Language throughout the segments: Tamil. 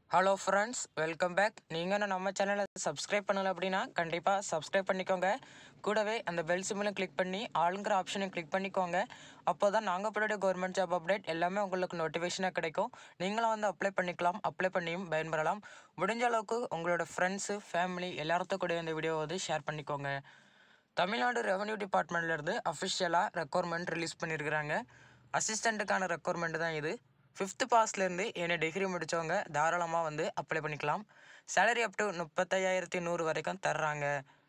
ஹலோ ஃப்ரெண்ட்ஸ் வெல்கம் பேக் நீங்கள் இன்னும் நம்ம சேனலை சப்ஸ்கிரைப் பண்ணல அப்படின்னா கண்டிப்பாக சப்ஸ்கிரைப் பண்ணிக்கோங்க கூடவே அந்த பெல் சிம்மிலும் கிளிக் பண்ணி ஆளுங்கிற ஆப்ஷனையும் கிளிக் பண்ணிக்கோங்க அப்போ தான் நாங்கள் போடக்கூடிய கவர்மெண்ட் ஜாப் அப்டேட் எல்லாமே உங்களுக்கு நோட்டிஃபிகேஷனாக கிடைக்கும் நீங்களும் வந்து அப்ளை பண்ணிக்கலாம் அப்ளை பண்ணியும் பயன்பெறலாம் முடிஞ்ச அளவுக்கு உங்களோட ஃப்ரெண்ட்ஸு ஃபேமிலி எல்லார்த்துக்கும் கூட இந்த வீடியோ வந்து ஷேர் பண்ணிக்கோங்க தமிழ்நாடு ரெவன்யூ டிபார்ட்மெண்ட்லேருந்து அஃபிஷியலாக ரெக்குவயர்மெண்ட் ரிலீஸ் பண்ணியிருக்கிறாங்க அசிஸ்டண்ட்டுக்கான ரெக்குவயர்மெண்ட் தான் இது ஃபிஃப்த்து பாஸ்லேருந்து என்ன டிகிரி முடித்தவங்க தாராளமாக வந்து அப்ளை பண்ணிக்கலாம் சேலரி அப் டு முப்பத்தையாயிரத்தி நூறு வரைக்கும் தர்றாங்க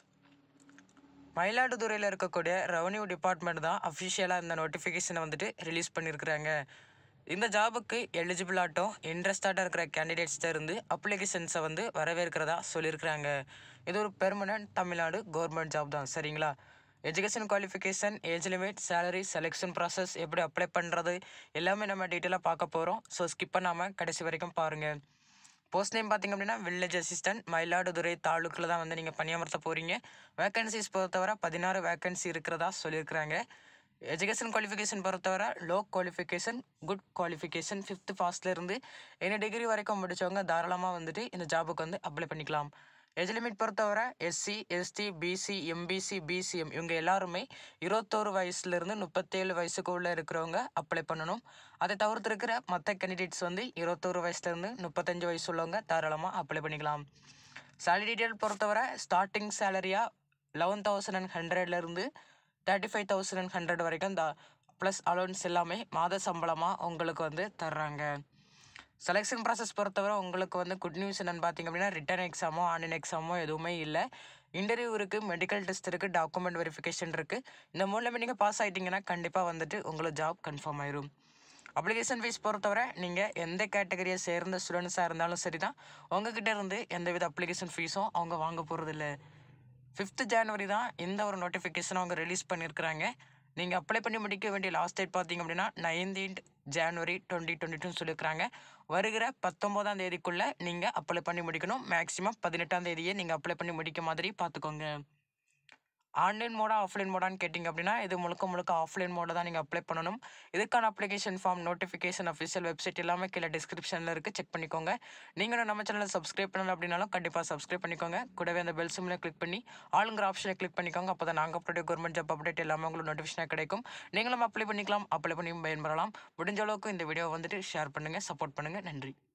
மயிலாடுதுறையில் இருக்கக்கூடிய ரெவன்யூ டிபார்ட்மெண்ட் தான் அஃபிஷியலாக இந்த நோட்டிஃபிகேஷனை வந்துட்டு ரிலீஸ் பண்ணியிருக்கிறாங்க இந்த ஜாபுக்கு எலிஜிபிள் ஆட்டும் இன்ட்ரெஸ்டாக இருக்கிற கேண்டிடேட்ஸ் இருந்து அப்ளிகேஷன்ஸை வந்து வரவேற்கிறதா சொல்லியிருக்கிறாங்க இது ஒரு பெர்மனன்ட் தமிழ்நாடு கவர்மெண்ட் ஜாப் தான் சரிங்களா education qualification age limit salary selection process எப்படி அப்ளை பண்ணுறது எல்லாமே நம்ம டீட்டெயிலாக பார்க்க போகிறோம் ஸோ ஸ்கிப் பண்ணாமல் கடைசி வரைக்கும் பாருங்கள் போஸ்ட் நேம் பார்த்தீங்க அப்படின்னா வில்லேஜ் அசிஸ்டன்ட் மயிலாடுதுறை தாலுக்கில் தான் வந்து நீங்கள் பணியமர்த்த போகிறீங்க வேகன்சிஸ் பொறுத்தவரை பதினாறு வேகன்சி இருக்கிறதா சொல்லியிருக்கிறாங்க எஜுகேஷன் குவாலிஃபிகேஷன் பொறுத்தவரை low qualification good qualification fifth ஃபாஸ்ட்லேருந்து என்ன டிகிரி வரைக்கும் முடித்தவங்க தாராளமாக வந்துட்டு இந்த ஜாபுக்கு வந்து அப்ளை பண்ணிக்கலாம் ஏஜ் லிமிட் பொறுத்தவரை SC ST BC MBC BCM இவங்க எல்லாருமே இருபத்தோரு வயசுலேருந்து முப்பத்தேழு வயசுக்குள்ளே இருக்கிறவங்க அப்ளை பண்ணணும் அதை தவிர்த்து இருக்கிற மற்ற கேண்டிடேட்ஸ் வந்து இருபத்தோரு வயசுலேருந்து முப்பத்தஞ்சு வயசு உள்ளவங்க தாராளமாக அப்ளை பண்ணிக்கலாம் சேலரி டீட்டெயில் பொறுத்தவரை ஸ்டார்டிங் சேலரியாக லெவன் தௌசண்ட் அண்ட் ஹண்ட்ரட்லேருந்து thirty five thousand and hundred வரைக்கும் இந்த ப்ளஸ் அலோன்ஸ் எல்லாமே மாத சம்பளமாக உங்களுக்கு வந்து தர்றாங்க செலெக்ஷன் ப்ராசஸ் பொறுத்தவரை உங்களுக்கு வந்து குட் நியூஸ் என்னென்னு பார்த்தீங்க அப்படின்னா ரிட்டன் எக்ஸாமோ ஆன்லைன் எக்ஸாமோ எதுவுமே இல்லை இன்டர்வியூ இருக்குது மெடிக்கல் டெஸ்ட் இருக்குது டாக்குமெண்ட் வெரிஃபிகேஷன் இருக்குது இந்த மூலியமாக நீங்கள் பாஸ் ஆகிட்டீங்கன்னா கண்டிப்பாக வந்துட்டு உங்களுக்கு ஜாப் கன்ஃபார்ம் ஆயிரும் அப்ளிகேஷன் ஃபீஸ் பொறுத்தவரை நீங்கள் எந்த கேட்டகரியை சேர்ந்த ஸ்டூடெண்ட்ஸாக இருந்தாலும் சரி தான் உங்ககிட்ட இருந்து எந்தவித அப்ளிகேஷன் ஃபீஸும் அவங்க வாங்க போகிறதில்ல ஃபிஃப்த்து ஜனவரி தான் இந்த ஒரு நோட்டிஃபிகேஷன் அவங்க ரிலீஸ் பண்ணியிருக்கிறாங்க நீங்கள் அப்ளை பண்ணி முடிக்க வேண்டிய லாஸ்ட் டேட் பார்த்தீங்க அப்படின்னா நைன்டீன்த் ஜனவரி டுவெண்ட்டி டுவெண்ட்டி டூன்னு சொல்லியிருக்கிறாங்க வருகிற பத்தொம்போதாம் தேதிக்குள்ளே நீங்கள் அப்ளை பண்ணி முடிக்கணும் மேக்ஸிமம் பதினெட்டாம் தேதியே நீங்கள் அப்ளை பண்ணி முடிக்க மாதிரி பார்த்துக்கோங்க ஆன்லைன் மோடா ஆஃப்லைன் மோடான்னு கேட்டிங்க அப்படின்னா இது முழுக்க முழுக்க ஆஃப்லைன் மோட தான் நீங்கள் அப்ளை பண்ணணும் இதுக்கான application form notification official website எல்லாமே கீழே டிஸ்கிரிப்ஷனில் இருக்குது செக் பண்ணிக்கோங்க நீங்களும் நம்ம சேனலை சப்ஸ்கிரைப் பண்ணல அப்படின்னாலும் கண்டிப்பாக சப்ஸ்கிரைப் பண்ணிக்கோங்க கூடவே அந்த பெல் சிம்மில் கிளிக் பண்ணி ஆளுங்கிற ஆப்ஷனை கிளிக் பண்ணிக்கோங்க அப்போ தான் நாங்கள் அப்டேட் கவர்மெண்ட் ஜாப் அப்டேட் எல்லாமே உங்களுக்கு நோட்டிஃபிகேஷனாக கிடைக்கும் நீங்களும் அப்ளை பண்ணிக்கலாம் அப்ளை பண்ணி பயன்பெறலாம் முடிஞ்ச அளவுக்கு இந்த வீடியோ வந்துட்டு ஷேர் பண்ணுங்கள் சப்போர்ட் பண்ணுங்கள் நன்றி